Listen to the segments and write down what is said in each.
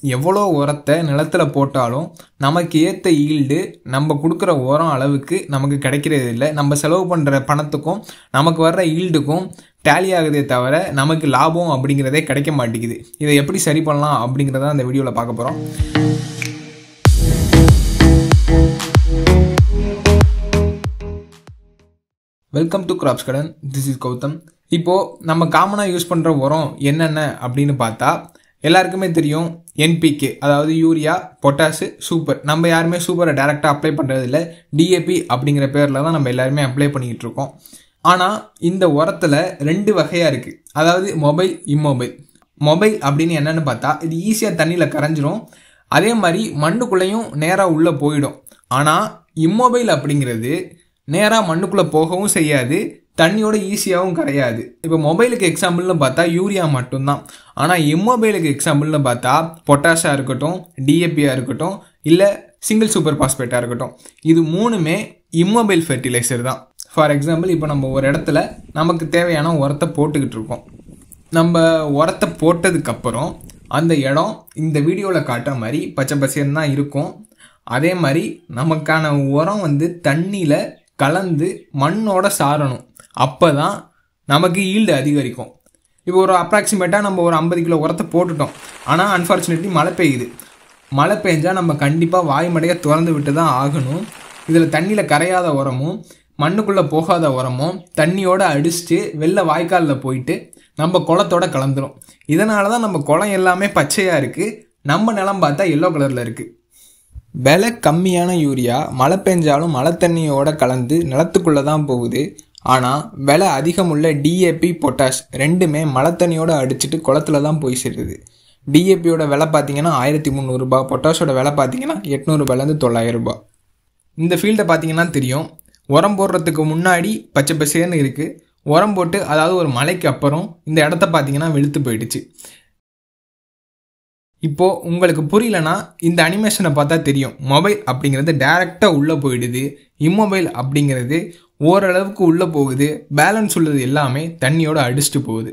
எவ்வளோ உரத்தை நிலத்தில் போட்டாலும் நமக்கு ஏற்ற ஈல்டு நம்ம கொடுக்குற உரம் அளவுக்கு நமக்கு கிடைக்கிறது இல்லை நம்ம செலவு பண்ணுற பணத்துக்கும் நமக்கு வர்ற ஈல்டுக்கும் டேலி ஆகுதே தவிர நமக்கு லாபம் அப்படிங்கிறதே கிடைக்க மாட்டேங்குது இதை எப்படி சரி பண்ணலாம் அப்படிங்கிறத அந்த வீடியோவில் பார்க்க போகிறோம் வெல்கம் டு கிராப்ஸ் கடன் திஸ் இஸ் கௌதம் இப்போது நம்ம காமனாக யூஸ் பண்ணுற உரம் என்னென்ன அப்படின்னு பார்த்தா எல்லாருக்குமே தெரியும் என்பிகே அதாவது யூரியா பொட்டாசு சூப்பர் நம்ம யாருமே சூப்பரை டேரெக்டாக அப்ளை பண்ணுறது இல்லை டிஏபி அப்படிங்கிற பேரில் தான் நம்ம எல்லாருமே அப்ளை பண்ணிக்கிட்டு இருக்கோம் ஆனால் இந்த உரத்தில் ரெண்டு வகையாக இருக்குது அதாவது மொபைல் இம்மொபைல் மொபைல் அப்படின்னு என்னென்னு பார்த்தா இது ஈஸியாக தண்ணியில் கரைஞ்சிரும் அதே மாதிரி மண்ணுக்குள்ளேயும் நேராக உள்ளே போயிடும் ஆனால் இம்மொபைல் அப்படிங்கிறது நேராக மண்ணுக்குள்ளே போகவும் செய்யாது தண்ணியோட ஈஸியாகவும் கரையாது இப்போ மொபைலுக்கு எக்ஸாம்பிள்னு பார்த்தா யூரியா மட்டும்தான் ஆனால் எம்மொபைலுக்கு எக்ஸாம்பிள்னு பார்த்தா பொட்டாஷாக இருக்கட்டும் டிஏபியாக இருக்கட்டும் இல்லை சிங்கிள் சூப்பர் பாஸ்பேட்டாக இருக்கட்டும் இது மூணுமே இம்மொபைல் ஃபெர்டிலைசர் தான் ஃபார் எக்ஸாம்பிள் இப்போ நம்ம ஒரு இடத்துல நமக்கு தேவையான உரத்தை போட்டுக்கிட்டு இருக்கோம் நம்ம உரத்தை போட்டதுக்கப்புறம் அந்த இடம் இந்த வீடியோவில் காட்டுற மாதிரி பச்சை பசேன்னு தான் இருக்கும் அதே மாதிரி நமக்கான உரம் வந்து தண்ணியில் கலந்து மண்ணோட சாரணும் அப்போ தான் நமக்கு ஈல்டு அதிகரிக்கும் இப்போ ஒரு அப்ராக்சிமேட்டாக நம்ம ஒரு ஐம்பது கிலோ உரத்தை போட்டுட்டோம் ஆனால் அன்ஃபார்ச்சுனேட்லி மழை பெய்யுது மழை பெஞ்சால் நம்ம கண்டிப்பாக வாய்மடையாக திறந்து விட்டு தான் ஆகணும் இதில் தண்ணியில் கரையாத உரமும் மண்ணுக்குள்ளே போகாத உரமும் தண்ணியோட அடிச்சுட்டு வெளில வாய்க்காலில் போயிட்டு நம்ம குளத்தோட கலந்துரும் இதனால தான் நம்ம குளம் எல்லாமே பச்சையாக இருக்குது நம்ம நிலம் பார்த்தா எல்லோ கலரில் இருக்குது விலை கம்மியான யூரியா மழை பெஞ்சாலும் மழை தண்ணியோட கலந்து நிலத்துக்குள்ளே தான் போகுது ஆனால் விலை அதிகமுள்ள டிஏபி பொட்டாஷ் ரெண்டுமே மழை தண்ணியோட அடிச்சுட்டு குளத்துல தான் போய் சேருது டிஏபியோட விலை பார்த்தீங்கன்னா ஆயிரத்தி முந்நூறுரூபா பொட்டாஷோட விலை பார்த்தீங்கன்னா எட்நூறுபாலேருந்து தொள்ளாயிரம் ரூபாய் இந்த ஃபீல்டை பார்த்தீங்கன்னா தெரியும் உரம் போடுறதுக்கு முன்னாடி பச்சை பசேன்னு இருக்குது உரம் போட்டு அதாவது ஒரு மலைக்கு அப்புறம் இந்த இடத்த பார்த்தீங்கன்னா வெளுத்து போயிடுச்சு இப்போது உங்களுக்கு புரியலனா இந்த அனிமேஷனை பார்த்தா தெரியும் மொபைல் அப்படிங்கிறது டைரெக்டாக உள்ளே போயிடுது இம்மொபைல் அப்படிங்கிறது ஓரளவுக்கு உள்ளே போகுது பேலன்ஸ் உள்ளது எல்லாமே தண்ணியோட அடிச்சுட்டு போகுது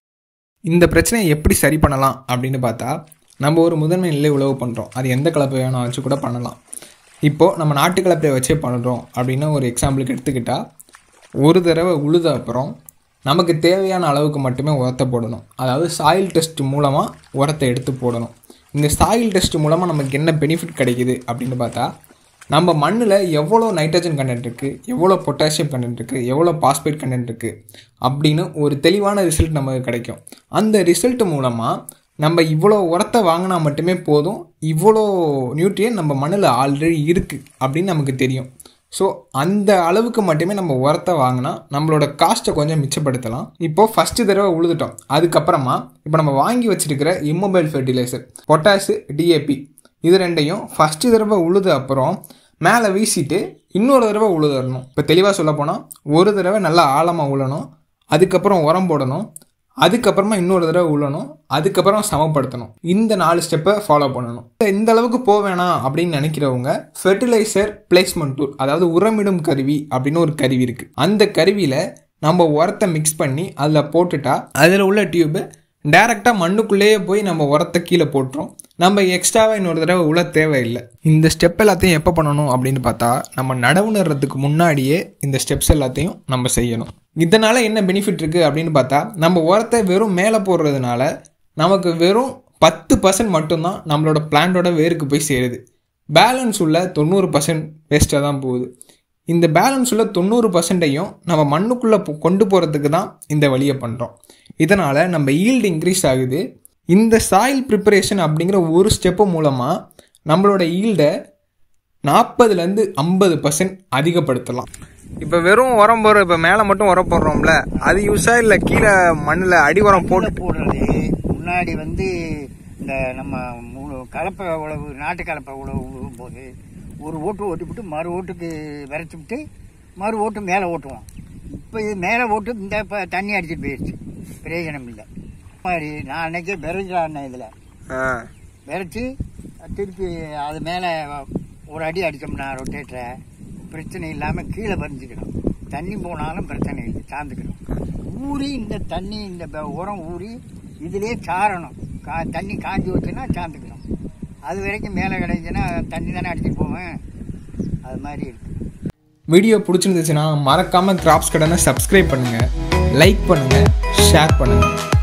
இந்த பிரச்சனையை எப்படி சரி பண்ணலாம் அப்படின்னு பார்த்தா நம்ம ஒரு முதன்மை நிலை உழவு பண்ணுறோம் அது எந்த கலப்பை வேணும் வச்சு கூட பண்ணலாம் இப்போது நம்ம நாட்டு கலப்பையை வச்சே பண்ணுறோம் அப்படின்னு ஒரு எக்ஸாம்பிளுக்கு எடுத்துக்கிட்டால் ஒரு தடவை உழுத அப்புறம் நமக்கு தேவையான அளவுக்கு மட்டுமே உரத்தை போடணும் அதாவது சாயில் டெஸ்ட் மூலமாக உரத்தை எடுத்து போடணும் இந்த சாயில் டெஸ்ட் மூலமாக நமக்கு என்ன பெனிஃபிட் கிடைக்குது அப்படின்னு பார்த்தா நம்ம மண்ணில் எவ்வளோ நைட்ரஜன் கண்டென்ட் இருக்குது எவ்வளோ பொட்டாசியம் கண்டென்ட் இருக்குது எவ்வளோ பாஸ்பேட் கண்டென்ட் இருக்குது அப்படின்னு ஒரு தெளிவான ரிசல்ட் நமக்கு கிடைக்கும் அந்த ரிசல்ட் மூலமாக நம்ம இவ்வளோ உரத்தை வாங்கினா மட்டுமே போதும் இவ்வளோ நியூட்ரியன் நம்ம மண்ணில் ஆல்ரெடி இருக்குது அப்படின்னு நமக்கு தெரியும் ஸோ அந்த அளவுக்கு மட்டுமே நம்ம உரத்தை வாங்கினா நம்மளோட காஸ்ட்டை கொஞ்சம் மிச்சப்படுத்தலாம் இப்போது ஃபஸ்ட்டு தடவை உழுதுட்டோம் அதுக்கப்புறமா இப்போ நம்ம வாங்கி வச்சிருக்கிற இம்மொபைல் ஃபெர்டிலைசர் பொட்டாசு டிஏபி இது ரெண்டையும் ஃபஸ்ட்டு தடவை உழுது அப்புறம் மேலே வீசிட்டு இன்னொரு தடவை உழுதரணும் இப்போ தெளிவாக சொல்ல போனால் ஒரு தடவை நல்லா ஆழமாக உழணும் அதுக்கப்புறம் உரம் போடணும் அதுக்கப்புறமா இன்னொரு தடவை உழணும் அதுக்கப்புறம் சமப்படுத்தணும் இந்த நாலு ஸ்டெப்பை ஃபாலோ பண்ணணும் இந்த அளவுக்கு போக வேணாம் அப்படின்னு நினைக்கிறவங்க ஃபெர்டிலைசர் பிளேஸ்மெண்ட் டூல் அதாவது உரமிடும் கருவி அப்படின்னு ஒரு கருவி இருக்குது அந்த கருவியில் நம்ம உரத்தை மிக்ஸ் பண்ணி அதில் போட்டுட்டா அதில் உள்ள டியூபு டைரெக்டாக மண்ணுக்குள்ளேயே போய் நம்ம உரத்தை கீழே போட்டுரும் நம்ம எக்ஸ்ட்ராவாக இன்னொரு தடவை உள்ள தேவையில்லை இந்த ஸ்டெப் எல்லாத்தையும் எப்போ பண்ணணும் அப்படின்னு பார்த்தா நம்ம நடவு நடுறதுக்கு முன்னாடியே இந்த ஸ்டெப்ஸ் எல்லாத்தையும் நம்ம செய்யணும் இதனால் என்ன பெனிஃபிட் இருக்குது அப்படின்னு பார்த்தா நம்ம உரத்தை வெறும் மேலே போடுறதுனால நமக்கு வெறும் பத்து பர்சன்ட் மட்டும்தான் நம்மளோட பிளான்ட்டோட வேருக்கு போய் சேருது பேலன்ஸ் உள்ள தொண்ணூறு பர்சன்ட் வேஸ்ட்டாக தான் போகுது இந்த பேலன்ஸ் உள்ள தொண்ணூறு பர்சன்டையும் நம்ம மண்ணுக்குள்ளே கொண்டு போகிறதுக்கு தான் இந்த வழியை பண்ணுறோம் இதனால் நம்ம ஈல்டு இன்க்ரீஸ் ஆகுது இந்த சாயில் ப்ரிப்பரேஷன் அப்படிங்கிற ஒரு ஸ்டெப்பு மூலமாக நம்மளோட ஈல்டை நாற்பதுலேருந்து ஐம்பது பர்சன்ட் அதிகப்படுத்தலாம் இப்போ வெறும் உரம் போடுற இப்போ மேலே மட்டும் உரம் போடுறோம்ல அது யூஸாக இல்லை கீழே மண்ணில் அடி உரம் போட்டு போடுறது முன்னாடி வந்து இந்த நம்ம மு- கலப்பை உழவு நாட்டு கலப்பை உழவு உழுவும் போது ஒரு ஓட்டு ஓட்டிவிட்டு மறு ஓட்டுக்கு விரைச்சி விட்டு மறு ஓட்டு மேலே ஓட்டுவோம் இப்போ இது மேலே ஓட்டு இந்த இப்போ தண்ணி அடிச்சிட்டு போயிடுச்சு பிரயோஜனம் இல்லை மாதிரி நான் அன்னைக்கே விரைச்சாடினேன் இதில் ஆ விரைச்சி திருப்பி அது மேலே ஒரு அடி அடித்தோம்னா ரொட்டேட்டரை பிரச்சனை இல்லாமல் கீழே பறிஞ்சுக்கணும் தண்ணி போனாலும் பிரச்சனை இல்லை சார்ந்துக்கணும் ஊறி இந்த தண்ணி இந்த ப- உரம் ஊறி இதிலே சாரணும் கா தண்ணி காஞ்சி வச்சுன்னா சார்ந்துக்கணும் அது வரைக்கும் மேலே கிடைச்சுன்னா தண்ணி தானே அடிச்சுட்டு போவேன் அது மாதிரி இருக்கு வீடியோ பிடிச்சிருந்துச்சுன்னா மறக்காமல் கிராப்ஸ் கடனை சப்ஸ்கிரைப் பண்ணுங்கள் லைக் பண்ணுங்கள் ஷேர் பண்ணுங்கள்